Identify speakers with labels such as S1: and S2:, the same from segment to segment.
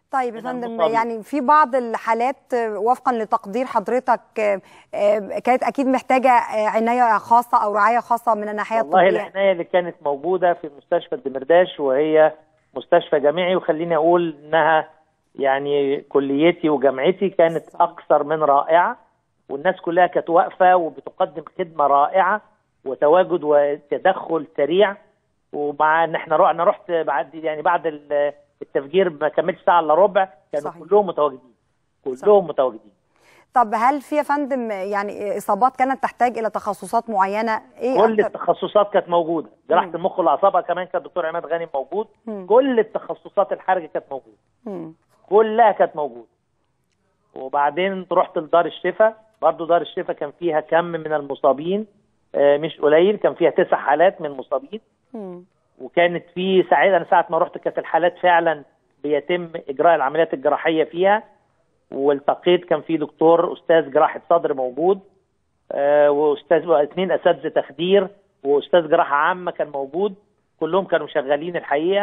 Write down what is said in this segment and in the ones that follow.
S1: طيب يا
S2: من
S1: فندم
S2: المصابين.
S1: يعني في بعض الحالات آه، وفقا لتقدير حضرتك آه، آه، كانت اكيد محتاجه آه، عنايه خاصه او رعايه خاصه من الناحيه
S2: والله
S1: الطبيه
S2: العنايه اللي كانت موجوده في مستشفى الدمرداش وهي مستشفى جامعي وخليني اقول انها يعني كليتي وجامعتي كانت اكثر من رائعه والناس كلها كانت واقفه وبتقدم خدمه رائعه وتواجد وتدخل سريع ومع ان احنا رو- انا رحت بعد يعني بعد ال- التفجير ما كملش ساعه الا ربع كانوا
S1: صحيح.
S2: كلهم متواجدين كلهم متواجدين
S1: طب هل في يا فندم يعني اصابات كانت تحتاج الى تخصصات معينه ايه
S2: كل
S1: أكتر؟
S2: التخصصات كانت موجوده جراحه
S1: مم.
S2: المخ والاعصاب كمان كان الدكتور عماد غانم موجود
S1: مم.
S2: كل التخصصات الحرجه كانت موجوده
S1: مم.
S2: كلها كانت موجوده وبعدين رحت لدار الشفاء برضو دار الشفاء كان فيها كم من المصابين آه، مش قليل كان فيها تسع حالات من المصابين
S1: مم.
S2: وكانت في ساعات انا ساعه ما رحت كانت الحالات فعلا بيتم اجراء العمليات الجراحيه فيها والتقيت كان في دكتور استاذ جراحه صدر موجود آه، واستاذ واثنين اساتذه تخدير واستاذ جراحه عامه كان موجود كلهم كانوا شغالين الحقيقه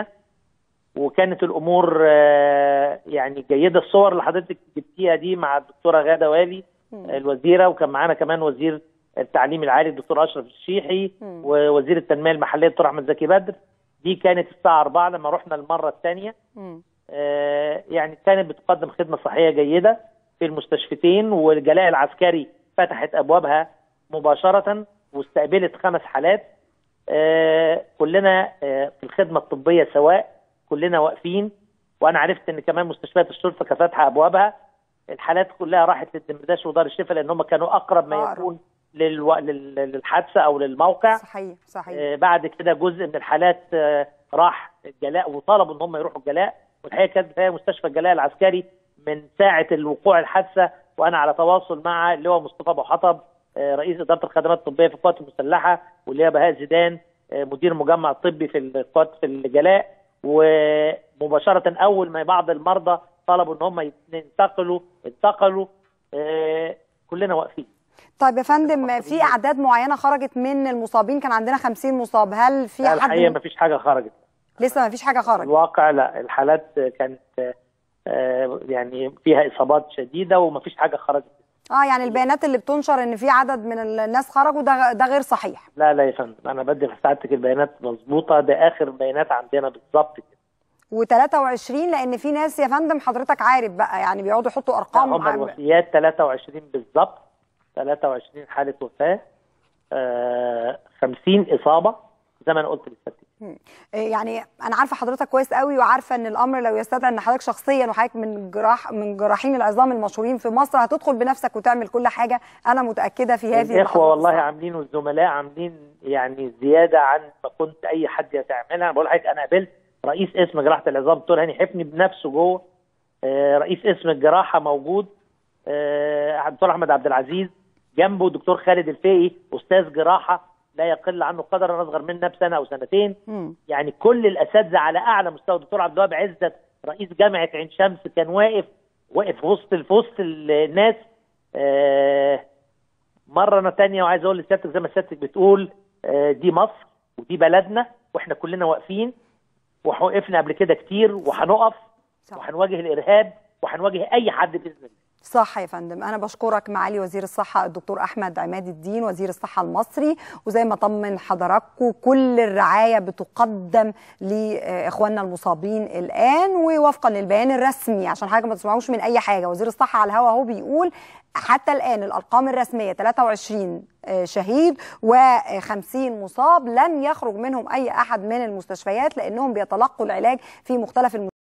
S2: وكانت الامور آه، يعني جيده الصور اللي حضرتك جبتيها دي مع الدكتوره غاده والي آه، الوزيره وكان معانا كمان وزير التعليم العالي الدكتور اشرف الشيحي
S1: مم.
S2: ووزير التنميه المحليه الدكتور احمد زكي بدر دي كانت الساعه 4 لما رحنا المره الثانيه
S1: مم.
S2: آه، يعني كانت بتقدم خدمه صحيه جيده في المستشفيتين والجلاء العسكري فتحت ابوابها مباشره واستقبلت خمس حالات آه، كلنا آه، في الخدمه الطبيه سواء كلنا واقفين وانا عرفت ان كمان مستشفيات الشرطه كانت فاتحه ابوابها الحالات كلها راحت للدمرداش ودار الشفاء لان هم كانوا اقرب ما
S1: أقرب.
S2: يكون للو... لل- للحادثه او للموقع
S1: صحيح صحيح
S2: آه، بعد كده جزء من الحالات آه، راح الجلاء وطلبوا ان هم يروحوا الجلاء والحقيقه كانت هي مستشفى الجلاء العسكري من ساعه الوقوع الحادثه وانا على تواصل مع اللي هو مصطفى ابو حطب آه، رئيس اداره الخدمات الطبيه في القوات المسلحه واللي هي بهاء زيدان آه، مدير مجمع الطبي في القوات في الجلاء ومباشره اول ما بعض المرضى طلبوا ان هم ينتقلوا انتقلوا آه، كلنا واقفين
S1: طيب يا فندم
S2: المصابين.
S1: في اعداد معينه خرجت من المصابين كان عندنا 50 مصاب هل في
S2: لا،
S1: حد
S2: الحقيقه ما فيش حاجه خرجت
S1: لسه ما فيش حاجه خرجت
S2: الواقع لا الحالات كانت آه، يعني فيها اصابات شديده ومفيش حاجه خرجت
S1: اه يعني البيانات اللي بتنشر ان في عدد من الناس خرجوا ده ده غير صحيح
S2: لا لا يا فندم انا بدي لسعادتك البيانات مظبوطه ده اخر بيانات عندنا بالظبط كده
S1: و23 لان في ناس يا فندم حضرتك عارف بقى يعني بيقعدوا يحطوا
S2: لا،
S1: ارقام
S2: هم
S1: عن-
S2: الوفيات 23 بالظبط 23 حاله وفاه آه 50 اصابه زي ما انا قلت لسعادتك
S1: إيه يعني انا عارفه حضرتك كويس قوي وعارفه ان الامر لو يستدعي ان حضرتك شخصيا وحضرتك من جراح من جراحين العظام المشهورين في مصر هتدخل بنفسك وتعمل كل حاجه انا متاكده في هذه
S2: الاخوه
S1: اللحظات
S2: والله
S1: الصعبة.
S2: عاملين والزملاء عاملين يعني زياده عن ما كنت اي حد يتعملها انا بقول لحضرتك انا قابلت رئيس اسم جراحه العظام دكتور هاني حفني بنفسه جوه آه، رئيس اسم الجراحه موجود آه، الدكتور احمد عبد العزيز جنبه دكتور خالد الفقي استاذ جراحه لا يقل عنه قدرا اصغر منا بسنه او سنتين
S1: مم.
S2: يعني كل الاساتذه على اعلى مستوى الدكتور عبد الوهاب عزت رئيس جامعه عين شمس كان واقف واقف وسط في وسط الناس آه، مره تانية وعايز اقول لسيادتك زي ما سيادتك بتقول آه، دي مصر ودي بلدنا واحنا كلنا واقفين ووقفنا قبل كده كتير وهنقف
S1: صح.
S2: وهنواجه الارهاب وهنواجه اي حد باذن الله
S1: صح يا فندم انا بشكرك معالي وزير الصحه الدكتور احمد عماد الدين وزير الصحه المصري وزي ما طمن حضراتكم كل الرعايه بتقدم لاخواننا المصابين الان ووفقا للبيان الرسمي عشان حاجه ما تسمعوش من اي حاجه وزير الصحه على الهوا اهو بيقول حتى الان الارقام الرسميه 23 شهيد و50 مصاب لم يخرج منهم اي احد من المستشفيات لانهم بيتلقوا العلاج في مختلف المستشفيات